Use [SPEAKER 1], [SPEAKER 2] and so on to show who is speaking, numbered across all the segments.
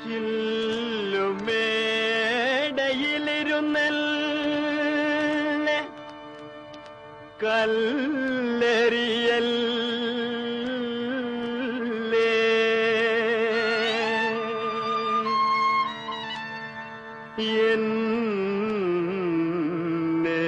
[SPEAKER 1] ചില്ലുമേടയിലിരുന്നല്ലേ കല്ലെറിയൽ എന്നെ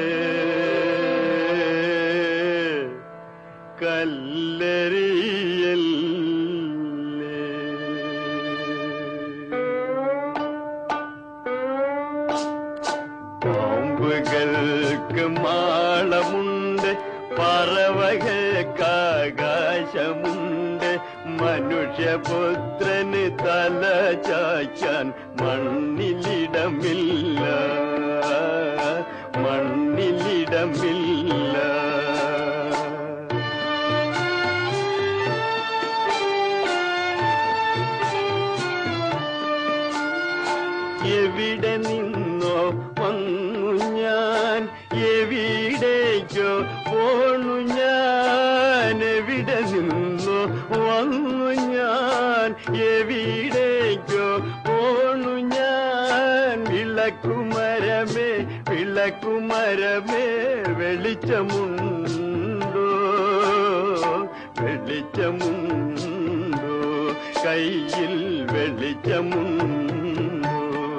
[SPEAKER 1] പാമ്പുകൾക്ക് മാളമുണ്ട് പറവകൾക്ക് ആകാശമുണ്ട് മനുഷ്യപുത്രന് തല ചായ്ക്കാൻ മണ്ണിലിടമില്ല മണ്ണിലിടമില്ല എവിടെ നിന്നോ വന്നു ഞാൻ എവിടേക്കോ പോണു ഞാൻ എവിടെ നിന്നോ വന്നു ഞാൻ എവിടേക്കോ പോണു ഞാൻ വിളക്കുമരമേ വിളക്കുമരമേ വെളിച്ചമുണ്ടോ വെളിച്ചമുണ്ടോ കയ്യിൽ വെളിച്ചമുണ്ടോ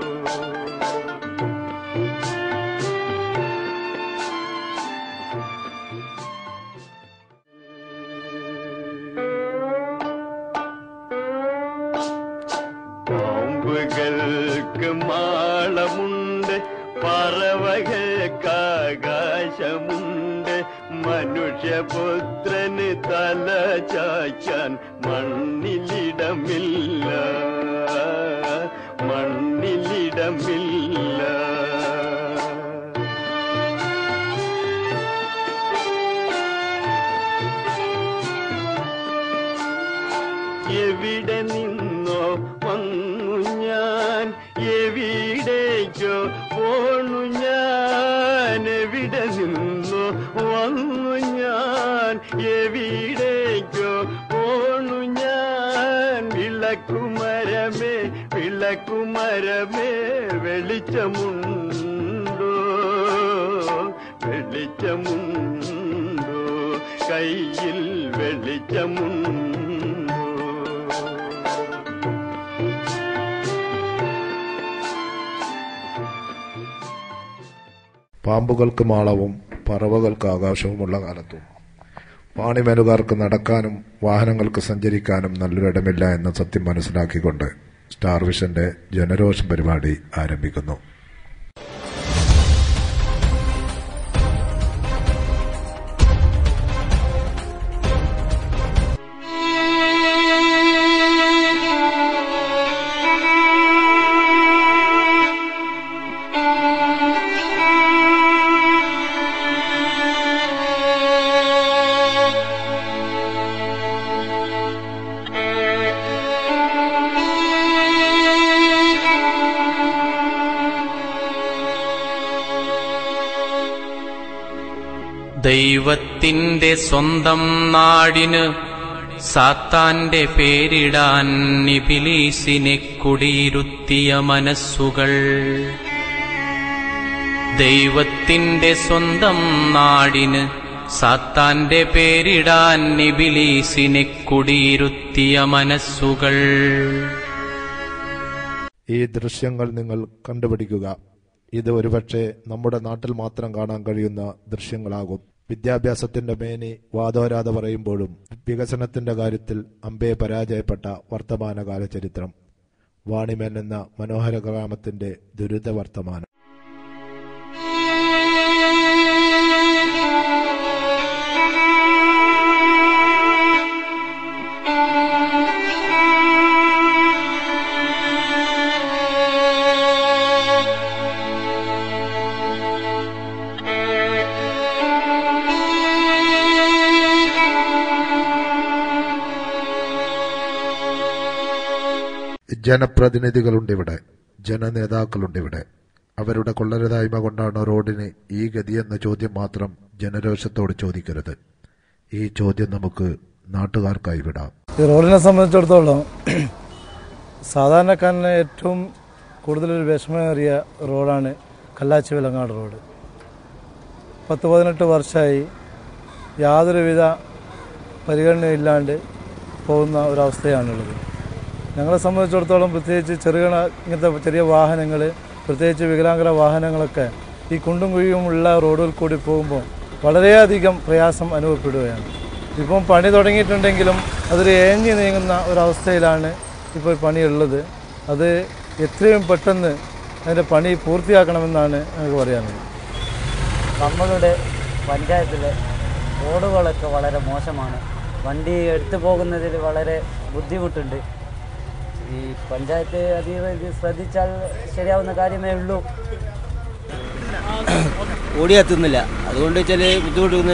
[SPEAKER 1] പാമ്പുകൾക്ക് മാളമുണ്ട് പറവകൾക്ക് ആകാശമുണ്ട് മനുഷ്യപുത്രന് തല ചായ്ക്കാൻ മണ്ണിലിടമില്ല മണ്ണിലിടമില്ല എവിടെ നിന്നോ വന്നു ഞാൻ എവിടേക്കോ പോണു ഞാൻ എവിടെ നിന്നോ വന്നു ഞാൻ എവിടേക്കോ പോണു ഞാൻ വിളക്കുമരമേ വിളക്കുമരമേ വെളിച്ചമുണ്ടോ വെളിച്ചമുണ്ടോ കയ്യിൽ വെളിച്ചമുണ്ടോ
[SPEAKER 2] പാമ്പുകൾക്ക് മാളവും പറവകൾക്ക് ആകാശവുമുള്ള കാലത്തും പാണിമേലുകാർക്ക് നടക്കാനും വാഹനങ്ങൾക്ക് സഞ്ചരിക്കാനും നല്ലൊരിടമില്ല എന്ന സത്യം മനസ്സിലാക്കിക്കൊണ്ട് സ്റ്റാർ വിഷന്റെ ജനരോഷം പരിപാടി ആരംഭിക്കുന്നു
[SPEAKER 3] ദൈവത്തിന്റെ സ്വന്തം നാടിന് സാത്താന്റെ പേരിടാൻ നിബിലീസിനെ കുടിയിരുത്തിയ മനസ്സുകൾ ദൈവത്തിന്റെ സ്വന്തം നാടിന് സാത്താന്റെ പേരിടാൻ നിബിലീസിനെ കുടിയിരുത്തിയ മനസ്സുകൾ
[SPEAKER 2] ഈ ദൃശ്യങ്ങൾ നിങ്ങൾ കണ്ടുപിടിക്കുക ഇത് ഒരുപക്ഷെ നമ്മുടെ നാട്ടിൽ മാത്രം കാണാൻ കഴിയുന്ന ദൃശ്യങ്ങളാകും വിദ്യാഭ്യാസത്തിന്റെ മേനി വാദോരാത പറയുമ്പോഴും വികസനത്തിന്റെ കാര്യത്തിൽ അമ്പെ പരാജയപ്പെട്ട വർത്തമാനകാല ചരിത്രം വാണിമേൻ എന്ന മനോഹര ഗ്രാമത്തിന്റെ ദുരിത വർത്തമാനം ജനപ്രതിനിധികളുണ്ട് ഇവിടെ ജനനേതാക്കളുണ്ട് ഇവിടെ അവരുടെ കൊള്ളരുതായ്മ കൊണ്ടാണ് റോഡിന് ഈ ഗതിയെന്ന ചോദ്യം മാത്രം ജനരോഷത്തോട് ചോദിക്കരുത് ഈ ചോദ്യം നമുക്ക് നാട്ടുകാർക്കായി വിടാം
[SPEAKER 4] ഈ റോഡിനെ സംബന്ധിച്ചിടത്തോളം സാധാരണക്കാരന് ഏറ്റവും കൂടുതലൊരു വിഷമമേറിയ റോഡാണ് കല്ലാച്ചി വിലങ്ങാട് റോഡ് പത്ത് പതിനെട്ട് വർഷമായി യാതൊരുവിധ പരിഗണനയില്ലാണ്ട് പോകുന്ന ഒരവസ്ഥയാണുള്ളത് ഞങ്ങളെ സംബന്ധിച്ചിടത്തോളം പ്രത്യേകിച്ച് ചെറുകിട ഇങ്ങനത്തെ ചെറിയ വാഹനങ്ങൾ പ്രത്യേകിച്ച് വികലാംഗര വാഹനങ്ങളൊക്കെ ഈ കുണ്ടും കുഴിയുമുള്ള റോഡുകൾ കൂടി പോകുമ്പോൾ വളരെയധികം പ്രയാസം അനുഭവപ്പെടുകയാണ് ഇപ്പം പണി തുടങ്ങിയിട്ടുണ്ടെങ്കിലും അതൊരു ഏഞ്ഞു നീങ്ങുന്ന ഒരവസ്ഥയിലാണ് ഇപ്പോൾ പണിയുള്ളത് അത് എത്രയും പെട്ടെന്ന് അതിൻ്റെ പണി പൂർത്തിയാക്കണമെന്നാണ് ഞങ്ങൾക്ക് പറയാനുള്ളത്
[SPEAKER 5] നമ്മളുടെ പഞ്ചായത്തിലെ റോഡുകളൊക്കെ വളരെ മോശമാണ് വണ്ടി എടുത്തു പോകുന്നതിൽ വളരെ ബുദ്ധിമുട്ടുണ്ട് ഈ പഞ്ചായത്ത് അധികം ഇത് ശ്രദ്ധിച്ചാൽ ശരിയാവുന്ന കാര്യമേ ഉള്ളൂ
[SPEAKER 6] ഓടിയെത്തുന്നില്ല അതുകൊണ്ട് ചില ബുദ്ധിമുട്ടുന്നത്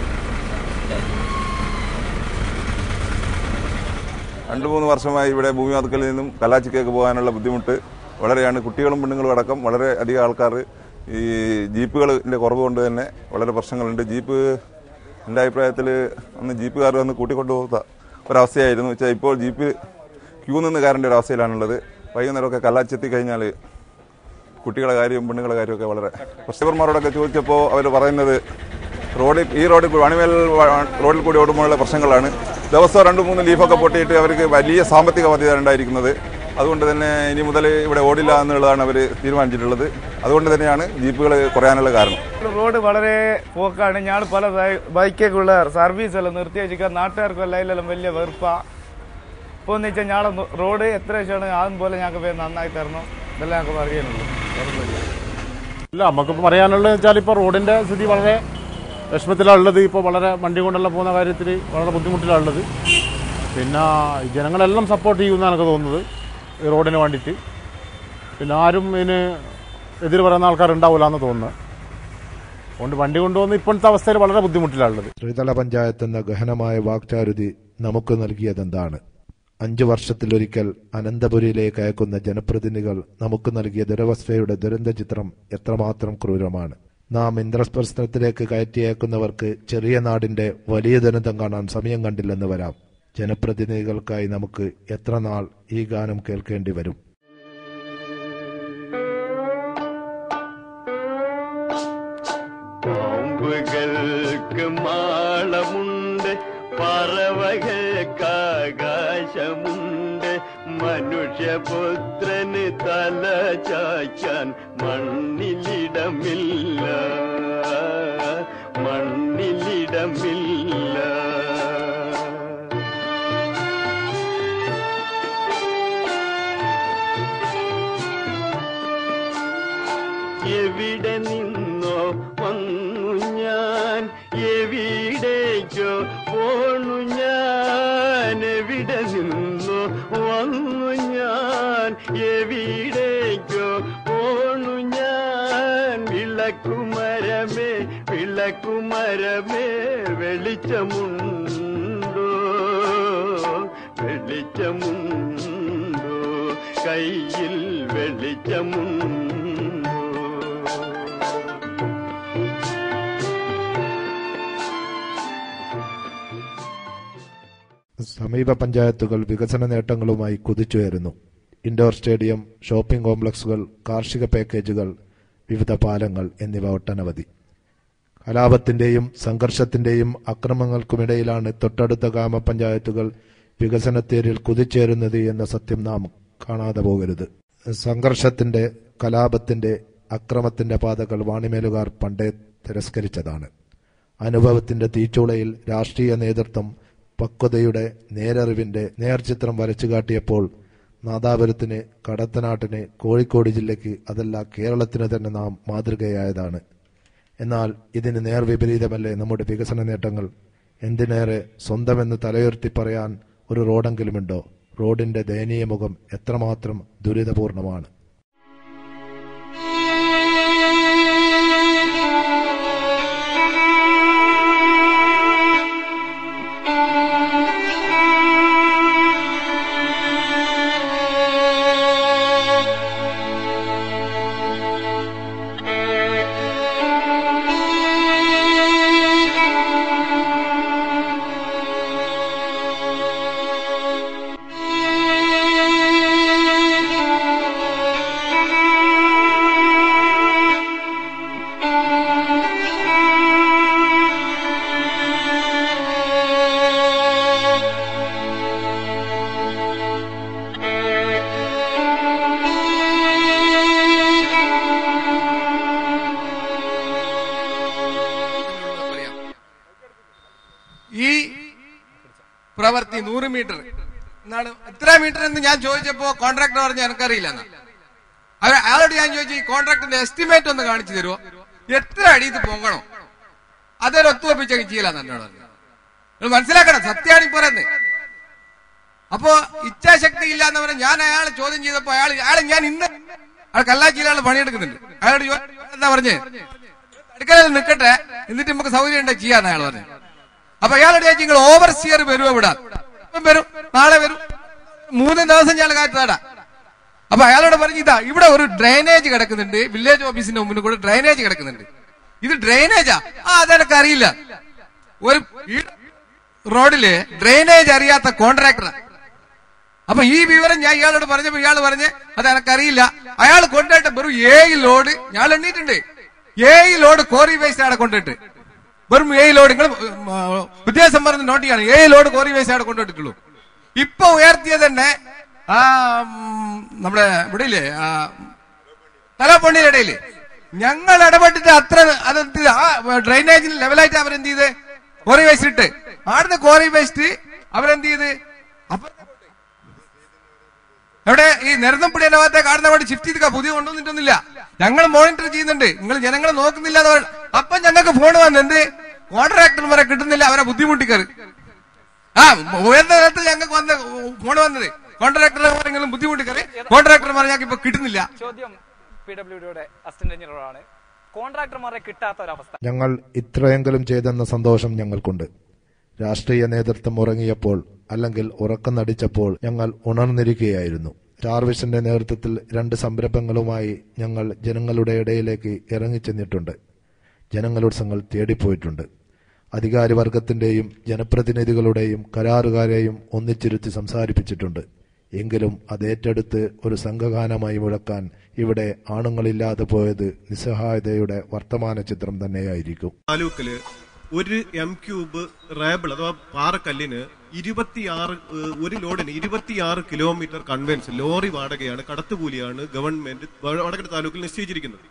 [SPEAKER 7] രണ്ട് മൂന്ന് വർഷമായി ഇവിടെ ഭൂമിവാതുക്കലിൽ നിന്നും കലാച്ചിക്കേക്ക് പോകാനുള്ള ബുദ്ധിമുട്ട് വളരെയാണ് കുട്ടികളും പെണ്ണുങ്ങളും അടക്കം വളരെ അധികം ആൾക്കാർ ഈ ജീപ്പുകളിൻ്റെ കുറവ് കൊണ്ട് തന്നെ വളരെ പ്രശ്നങ്ങളുണ്ട് ജീപ്പ് എൻ്റെ അഭിപ്രായത്തിൽ അന്ന് ജീപ്പുകാർ വന്ന് കൂട്ടിക്കൊണ്ടുപോകുന്ന ഒരവസ്ഥയായിരുന്നു വെച്ചാൽ ഇപ്പോൾ ജീപ്പ് ക്യൂ നിന്ന് കയറേണ്ട ഒരു അവസ്ഥയിലാണുള്ളത് വൈകുന്നേരമൊക്കെ കലാച്ചെത്തി കഴിഞ്ഞാൽ കുട്ടികളുടെ കാര്യവും പെണ്ണുങ്ങളുടെ കാര്യമൊക്കെ വളരെ കസ്റ്റമർമാരോടൊക്കെ ചോദിച്ചപ്പോൾ അവർ പറയുന്നത് റോഡിൽ ഈ റോഡിൽ കൂടി വണിമേൽ വ- റോഡിൽ കൂടി ഓടുമ്പോഴുള്ള പ്രശ്നങ്ങളാണ് ദിവസവും രണ്ട് മൂന്ന് ലീഫൊക്കെ പൊട്ടിയിട്ട് അവർക്ക് വലിയ സാമ്പത്തിക ബാധ്യത ഉണ്ടായിരിക്കുന്നത് അതുകൊണ്ട് തന്നെ ഇനി മുതൽ ഇവിടെ ഓടില്ല എന്നുള്ളതാണ് അവർ തീരുമാനിച്ചിട്ടുള്ളത് അതുകൊണ്ട് തന്നെയാണ് ജീപ്പുകൾ കുറയാനുള്ള കാരണം
[SPEAKER 8] റോഡ് വളരെ പോക്കാണ് ഞാൻ പല ബൈക്കൊക്കെയുള്ള സർവീസ് എല്ലാം നിർത്തി വെച്ചിട്ട് നാട്ടുകാർക്കും അതിലെല്ലാം വലിയ വെറുപ്പാ ഇപ്പോൾ എന്ന് വെച്ചാൽ ഞങ്ങളുടെ റോഡ് എത്ര വെച്ചാണ് ആദ്യം പോലെ ഞങ്ങൾക്ക് വേഗം നന്നായി തരണം ഇതെല്ലാം ഞങ്ങൾക്ക് പറയാനുള്ളൂ വേറൊന്നുമില്ല.
[SPEAKER 9] ഇല്ല നമുക്കിപ്പോൾ പറയാനുള്ളത് വെച്ചാൽ ഇപ്പോൾ റോഡിൻ്റെ സ്ഥിതി വളരെ വിഷമത്തിലാണ് ഉള്ളത് ഇപ്പോൾ വളരെ വണ്ടി കൊണ്ടെല്ലാം പോകുന്ന കാര്യത്തിൽ വളരെ ബുദ്ധിമുട്ടിലാണ് ഉള്ളത് പിന്നെ ഈ ജനങ്ങളെല്ലാം സപ്പോർട്ട് ചെയ്യുമെന്നാണ് എനിക്ക് തോന്നുന്നത് ഈ റോഡിന് വേണ്ടിയിട്ട് പിന്നെ ആരും ഇതിന് എതിര് പറയുന്ന ആൾക്കാർ ഉണ്ടാവില്ല എന്ന് തോന്നുന്നത് അതുകൊണ്ട് വണ്ടി കൊണ്ടുപോകുന്ന ഇപ്പോഴത്തെ അവസ്ഥയിൽ വളരെ ബുദ്ധിമുട്ടിലാണ് ഉള്ളത്
[SPEAKER 2] ത്രിതല പഞ്ചായത്ത് എന്ന ഗഹനമായ വാക്ചാരുതി നമുക്ക് നൽകിയതെന്താണ് അഞ്ചു വർഷത്തിലൊരിക്കൽ അനന്തപുരിയിലേക്ക് അയക്കുന്ന ജനപ്രതിനിധികൾ നമുക്ക് നൽകിയ ദുരവസ്ഥയുടെ ദുരന്ത ചിത്രം എത്രമാത്രം ക്രൂരമാണ് നാം ഇന്ദ്രസ്പർശനത്തിലേക്ക് കയറ്റിയേക്കുന്നവർക്ക് ചെറിയ നാടിന്റെ വലിയ ദുരന്തം കാണാൻ സമയം കണ്ടില്ലെന്ന് വരാം ജനപ്രതിനിധികൾക്കായി നമുക്ക് എത്ര നാൾ ഈ ഗാനം കേൾക്കേണ്ടി വരും
[SPEAKER 1] പാമ്പുകൾക്ക് മാളമുണ്ട് പറവകൾക്ക് ആകാശമുണ്ട് മനുഷ്യപുത്രന് തല ചായ്ക്കാൻ മണ്ണിലിടമില്ല മണ്ണിലിടമില്ല എവിടെ നിന്നോ വന്നു ഞാൻ എവിടേക്കോ പോണു ഞാൻ എവിടെ നിന്നോ വന്നു ഞാൻ എവിടേക്കോ പോണു ഞാൻ വിളക്കുമരമേ വിളക്കുമരമേ വെളിച്ചമുണ്ടോ വെളിച്ചമുണ്ടോ കയ്യിൽ വെളിച്ചമുണ്ടോ
[SPEAKER 2] സമീപ പഞ്ചായത്തുകൾ വികസന നേട്ടങ്ങളുമായി കുതിച്ചുയരുന്നു ഇൻഡോർ സ്റ്റേഡിയം ഷോപ്പിംഗ് കോംപ്ലക്സുകൾ കാർഷിക പാക്കേജുകൾ വിവിധ പാലങ്ങൾ എന്നിവ ഒട്ടനവധി കലാപത്തിന്റെയും സംഘർഷത്തിന്റെയും അക്രമങ്ങൾക്കുമിടയിലാണ് തൊട്ടടുത്ത ഗ്രാമപഞ്ചായത്തുകൾ വികസനത്തേരിൽ കുതിച്ചേരുന്നത് എന്ന സത്യം നാം കാണാതെ പോകരുത് സംഘർഷത്തിന്റെ കലാപത്തിന്റെ അക്രമത്തിന്റെ പാതകൾ വാണിമേലുകാർ പണ്ടേ തിരസ്കരിച്ചതാണ് അനുഭവത്തിന്റെ തീച്ചൂളയിൽ രാഷ്ട്രീയ നേതൃത്വം പക്വതയുടെ നേരറിവിന്റെ നേർചിത്രം വരച്ചു കാട്ടിയപ്പോൾ നാദാപുരത്തിന് കടത്തനാട്ടിന് കോഴിക്കോട് ജില്ലയ്ക്ക് അതല്ല കേരളത്തിന് തന്നെ നാം മാതൃകയായതാണ് എന്നാൽ ഇതിന് നേർവിപരീതമല്ലേ നമ്മുടെ വികസന നേട്ടങ്ങൾ എന്തിനേറെ സ്വന്തമെന്ന് തലയുയർത്തി പറയാൻ ഒരു റോഡെങ്കിലുമുണ്ടോ റോഡിന്റെ ദയനീയ മുഖം എത്രമാത്രം ദുരിതപൂർണമാണ്
[SPEAKER 10] Thank you. പ്രവൃത്തി നൂറ് മീറ്റർ എന്നാണ് എത്ര മീറ്റർ എന്ന് ഞാൻ ചോദിച്ചപ്പോ കോൺട്രാക്ടർ പറഞ്ഞു എനിക്കറിയില്ല എന്നാ അവർ അയാളോട് ഞാൻ ചോദിച്ചു ഈ കോൺട്രാക്ടറിന്റെ എസ്റ്റിമേറ്റ് ഒന്ന് കാണിച്ചു തരുമോ എത്ര അടി ഇത് പൊങ്ങണോ അതൊരു ഒത്തുവപ്പിച്ചൊക്കെ ചെയ്യലാന്ന് എന്നോട് പറഞ്ഞു നിങ്ങൾ മനസ്സിലാക്കണം സത്യമാണ് ഈ പറയുന്നത് അപ്പോ ഇച്ഛാശക്തി ഇല്ല എന്ന് പറഞ്ഞാൽ ഞാൻ അയാളെ ചോദ്യം ചെയ്തപ്പോ അയാൾ അയാളെ ഞാൻ ഇന്ന് അയാൾ കല്ലാച്ചിയിൽ അയാൾ പണിയെടുക്കുന്നുണ്ട് അയാളോട് ചോ- എന്താ പറഞ്ഞേ അടുക്കളയിൽ നിൽക്കട്ടെ എന്നിട്ട് നമുക്ക് സൗകര്യം ഉണ്ടെങ്കിൽ ചെയ്യാന്ന് അയാൾ പറഞ്ഞു അപ്പൊ അയാളോട് ചോദിച്ചു നിങ്ങൾ ഓവർസിയർ വരുമോ ഇവിടെ ഇപ്പം വരും നാളെ വരും മൂന്ന് ദിവസം ഞാൻ കാത്തുതാടാ അപ്പൊ അയാളോട് പറഞ്ഞു ഇതാ ഇവിടെ ഒരു ഡ്രൈനേജ് കിടക്കുന്നുണ്ട് വില്ലേജ് ഓഫീസിന്റെ മുമ്പിൽ കൂടെ ഡ്രൈനേജ് കിടക്കുന്നുണ്ട് ഇത് ഡ്രൈനേജാ ആ അതെനക്ക് അറിയില്ല ഒരു ഈ റോഡില് ഡ്രൈനേജ് അറിയാത്ത കോൺട്രാക്ടർ അപ്പൊ ഈ വിവരം ഞാൻ ഇയാളോട് പറഞ്ഞപ്പോ ഇയാൾ പറഞ്ഞ് അത് എനക്കറിയില്ല അയാൾ കൊണ്ടുപോയിട്ട് വെറും ഏഴ് ലോഡ് ഞാൻ എണ്ണീട്ടുണ്ട് ഏഴ് ലോഡ് കോറി വേസ്റ്റ് അവിടെ കൊണ്ടിട്ട് വെറും ഏഴ് ലോഡ് നിങ്ങൾ വിദ്യാഭ്യാസം പറഞ്ഞ് നോട്ട് ചെയ്യാണ് ഏഴ് ലോഡ് കോറി വേസ്റ്റ് അവിടെ കൊണ്ടുപോയിട്ടുള്ളൂ ഇപ്പൊ ഉയർത്തിയത് തന്നെ ആ ഉം, നമ്മുടെ ഇവിടെ ഇല്ലേ ആ തലപ്പൊണ്ണിയുടെ ഇടയില് ഞങ്ങൾ ഇടപെട്ടിട്ട് അത്ര അതെന്ത് ആ ഡ്രൈനേജിന് ലെവലായിട്ട് അവരെന്ത് ചെയ്ത് കോറി വേസ്റ്റ് ഇട്ട് ആടുന്ന കോറി വേസ്റ്റ് അവരെന്ത് ചെയ്ത് അപ്പൊ എവിടെ ഈ നെരന്തംപിടിയുടെ ഭാഗത്തേക്ക് ആടുന്ന വേണ്ടി ഷിഫ്റ്റ് ചെയ്ത് പുതിയ കൊണ്ടുവന്നിട്ടൊന്നുമില്ല ഞങ്ങൾ മോണിറ്റർ ചെയ്യുന്നുണ്ട് നിങ്ങൾ ജനങ്ങളെ നോക്കുന്നില്ല എന്ന് പറ- അപ്പൊ ഞങ്ങൾക്ക് ഫോൺ വന്ന് എന്ത് കോൺട്രാക്ടർമാരെ കിട്ടുന്നില്ല അവരെ ബുദ്ധിമുട്ടിക്കറ് ആ ഉയർന്ന തലത്തിൽ ഞങ്ങൾക്ക് വന്ന ഫോൺ വന്നത് കോൺട്രാക്ടർമാരെങ്കിലും ബുദ്ധിമുട്ടിക്കറ് കോൺട്രാക്ടർമാരെ ഞങ്ങൾക്ക് ഇപ്പൊ കിട്ടുന്നില്ല
[SPEAKER 11] ചോദ്യം പി ഡബ്ല്യു ഡിയുടെ അസിസ്റ്റന്റ് എഞ്ചിനീയറോടാണ് കോൺട്രാക്ടർമാരെ കിട്ടാത്ത ഒരവസ്ഥ
[SPEAKER 2] ഞങ്ങൾ ഇത്രയെങ്കിലും ചെയ്തെന്ന സന്തോഷം ഞങ്ങൾക്കുണ്ട് രാഷ്ട്രീയ നേതൃത്വം ഉറങ്ങിയപ്പോൾ അല്ലെങ്കിൽ ഉറക്കം നടിച്ചപ്പോൾ ഞങ്ങൾ ഉണർന്നിരിക്കുകയായിരുന്നു സ്റ്റാർവിഷന്റെ നേതൃത്വത്തിൽ രണ്ട് സംരംഭങ്ങളുമായി ഞങ്ങൾ ജനങ്ങളുടെ ഇടയിലേക്ക് ഇറങ്ങിച്ചെന്നിട്ടുണ്ട് ജനങ്ങളുത്സവങ്ങൾ തേടിപ്പോയിട്ടുണ്ട് അധികാരിവർഗത്തിന്റെയും ജനപ്രതിനിധികളുടെയും കരാറുകാരെയും ഒന്നിച്ചിരുത്തി സംസാരിപ്പിച്ചിട്ടുണ്ട് എങ്കിലും അത് ഏറ്റെടുത്ത് ഒരു സംഘഗാനമായി മുഴക്കാൻ ഇവിടെ ആണുങ്ങളില്ലാതെ പോയത് നിസ്സഹായതയുടെ വർത്തമാന ചിത്രം തന്നെയായിരിക്കും
[SPEAKER 12] താലൂക്കില് ഒരു എം ക്യൂബ് റേബിൾ അഥവാ പാറക്കല്ലിന് ഇരുപത്തിയാറ് ഏഹ്, ഒരു ലോഡിന് ഇരുപത്തിയാറ് കിലോമീറ്റർ കൺവെൻസ് ലോറി വാടകയാണ് കടത്തുകൂലിയാണ് ഗവൺമെന്റ് വടകര താലൂക്കിൽ നിശ്ചയിച്ചിരിക്കുന്നത്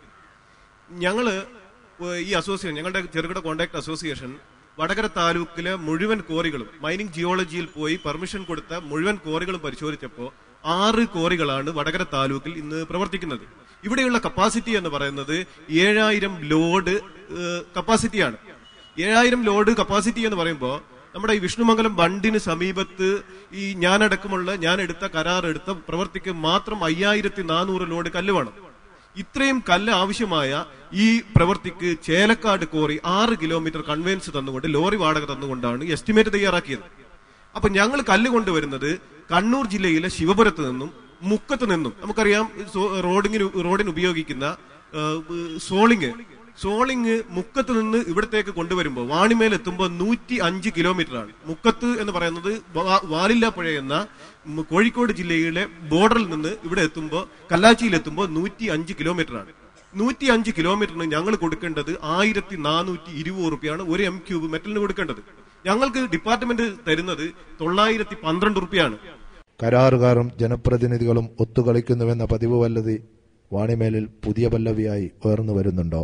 [SPEAKER 12] ഞങ്ങള് ഏഹ്, ഈ അസോസിയേഷൻ ഞങ്ങളുടെ ചെറുകിട കോൺട്രാക്ട് അസോസിയേഷൻ വടകര താലൂക്കിലെ മുഴുവൻ കോറികളും മൈനിങ് ജിയോളജിയിൽ പോയി പെർമിഷൻ കൊടുത്ത മുഴുവൻ കോറികളും പരിശോധിച്ചപ്പോൾ ആറ് കോറികളാണ് വടകര താലൂക്കിൽ ഇന്ന് പ്രവർത്തിക്കുന്നത് ഇവിടെയുള്ള കപ്പാസിറ്റി എന്ന് പറയുന്നത് ഏഴായിരം ലോഡ് ഏഹ്, കപ്പാസിറ്റിയാണ് ഏഴായിരം ലോഡ് കപ്പാസിറ്റി എന്ന് പറയുമ്പോൾ നമ്മുടെ ഈ വിഷ്ണുമംഗലം ബണ്ടിന് സമീപത്ത് ഈ ഞാനടക്കമുള്ള ഞാൻ എടുത്ത കരാർ എടുത്ത പ്രവർത്തിക്ക് മാത്രം അയ്യായിരത്തി നാനൂറ് ലോഡ് കല്ല് വേണം ഇത്രയും കല്ല് ആവശ്യമായ ഈ പ്രവൃത്തിക്ക് ചേലക്കാട് കോറി ആറ് കിലോമീറ്റർ കൺവെൻസ് തന്നുകൊണ്ട് ലോറി വാടക തന്നുകൊണ്ടാണ് എസ്റ്റിമേറ്റ് തയ്യാറാക്കിയത് അപ്പൊ ഞങ്ങൾ കല്ല് കൊണ്ടുവരുന്നത് കണ്ണൂർ ജില്ലയിലെ ശിവപുരത്ത് നിന്നും മുക്കത്ത് നിന്നും നമുക്കറിയാം സോ- റോഡിങ്ങിന് റോഡിന് ഉപയോഗിക്കുന്ന ആ, സോളിങ് സോളിങ് മുക്കത്ത് നിന്ന് ഇവിടത്തേക്ക് കൊണ്ടുവരുമ്പോൾ വാണിമേൽ എത്തുമ്പോൾ നൂറ്റി അഞ്ച് കിലോമീറ്റർ ആണ് മുക്കത്ത് എന്ന് പറയുന്നത് വാ- വാലില്ലാപ്പുഴ എന്ന ഉം കോഴിക്കോട് ജില്ലയിലെ ബോർഡറിൽ നിന്ന് ഇവിടെ എത്തുമ്പോൾ കല്ലാച്ചിയിൽ എത്തുമ്പോൾ നൂറ്റി അഞ്ച് കിലോമീറ്റർ ആണ് നൂറ്റി അഞ്ച് കിലോമീറ്ററിന് ഞങ്ങൾ കൊടുക്കേണ്ടത് ആയിരത്തി നാനൂറ്റി ഇരുപത് റുപ്യാണ് ഒരു എം ക്യൂബ് മെറ്റലിന് കൊടുക്കേണ്ടത് ഞങ്ങൾക്ക് ഡിപ്പാർട്ട്മെന്റ് തരുന്നത് തൊള്ളായിരത്തി പന്ത്രണ്ട് റുപ്യാണ്
[SPEAKER 2] കരാറുകാരും ജനപ്രതിനിധികളും ഒത്തുകളിക്കുന്നുവെന്ന പതിവ് വല്ലതി വാണിമേലിൽ പുതിയ പല്ലവിയായി ഉയർന്നു വരുന്നുണ്ടോ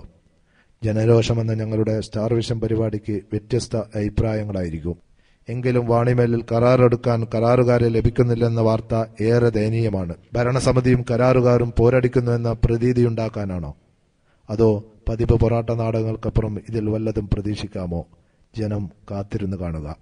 [SPEAKER 2] ജനരോഷമെന്ന ഞങ്ങളുടെ സ്റ്റാർ വിഷൻ പരിപാടിക്ക് വ്യത്യസ്ത അഭിപ്രായങ്ങളായിരിക്കും എങ്കിലും വാണിമേലിൽ കരാറെടുക്കാൻ കരാറുകാരെ ലഭിക്കുന്നില്ലെന്ന വാർത്ത ഏറെ ദയനീയമാണ് ഭരണസമിതിയും കരാറുകാരും പോരടിക്കുന്നുവെന്ന പ്രതീതിയുണ്ടാക്കാനാണോ അതോ പതിവ് പൊറാട്ട നാടകങ്ങൾക്കപ്പുറം ഇതിൽ വല്ലതും പ്രതീക്ഷിക്കാമോ ജനം കാത്തിരുന്ന് കാണുക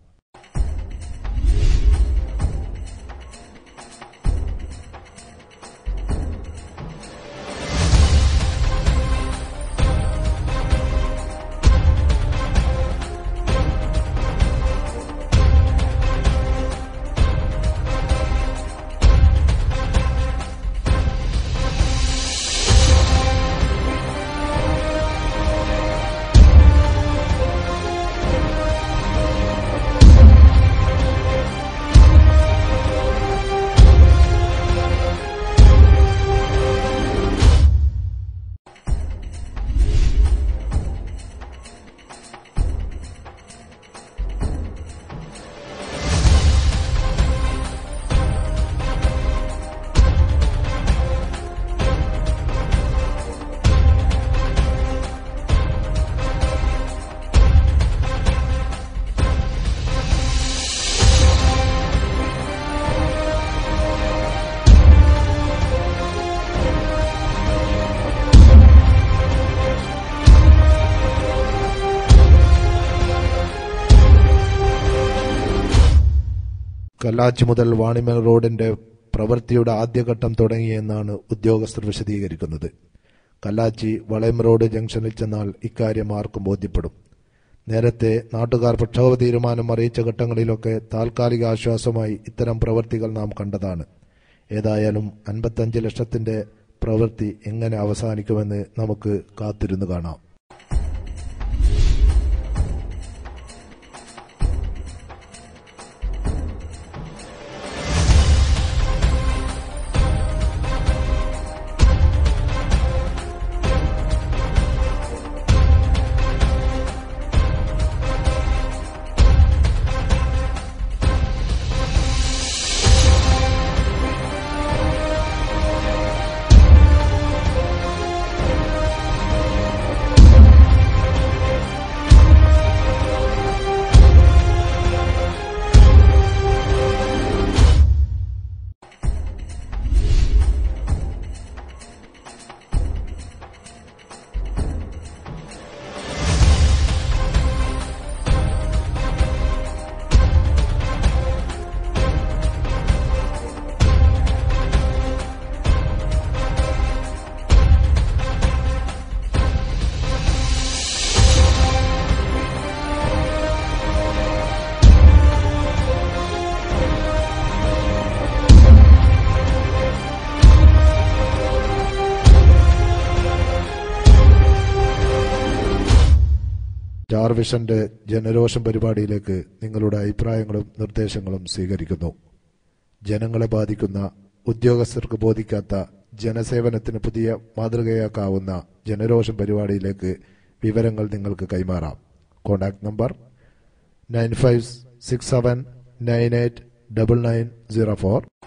[SPEAKER 2] കല്ലാച്ചി മുതൽ വാണിമൽ റോഡിന്റെ പ്രവൃത്തിയുടെ ആദ്യഘട്ടം തുടങ്ങിയെന്നാണ് ഉദ്യോഗസ്ഥർ വിശദീകരിക്കുന്നത് കല്ലാച്ചി വളയം റോഡ് ജംഗ്ഷനിൽ ചെന്നാൽ ഇക്കാര്യം ആർക്കും ബോധ്യപ്പെടും നേരത്തെ നാട്ടുകാർ പ്രക്ഷോഭ തീരുമാനം അറിയിച്ച ഘട്ടങ്ങളിലൊക്കെ താൽക്കാലിക ആശ്വാസമായി ഇത്തരം പ്രവൃത്തികൾ നാം കണ്ടതാണ് ഏതായാലും അൻപത്തഞ്ച് ലക്ഷത്തിന്റെ പ്രവൃത്തി എങ്ങനെ അവസാനിക്കുമെന്ന് നമുക്ക് കാത്തിരുന്നു കാണാം സ്റ്റാർ വിഷന്റെ ജനരോഷം പരിപാടിയിലേക്ക് നിങ്ങളുടെ അഭിപ്രായങ്ങളും നിർദ്ദേശങ്ങളും സ്വീകരിക്കുന്നു ജനങ്ങളെ ബാധിക്കുന്ന ഉദ്യോഗസ്ഥർക്ക് ബോധിക്കാത്ത ജനസേവനത്തിന് പുതിയ മാതൃകയാക്കാവുന്ന ജനരോഷം പരിപാടിയിലേക്ക് വിവരങ്ങൾ നിങ്ങൾക്ക് കൈമാറാം contact number nine five six seven nine eight double nine zero four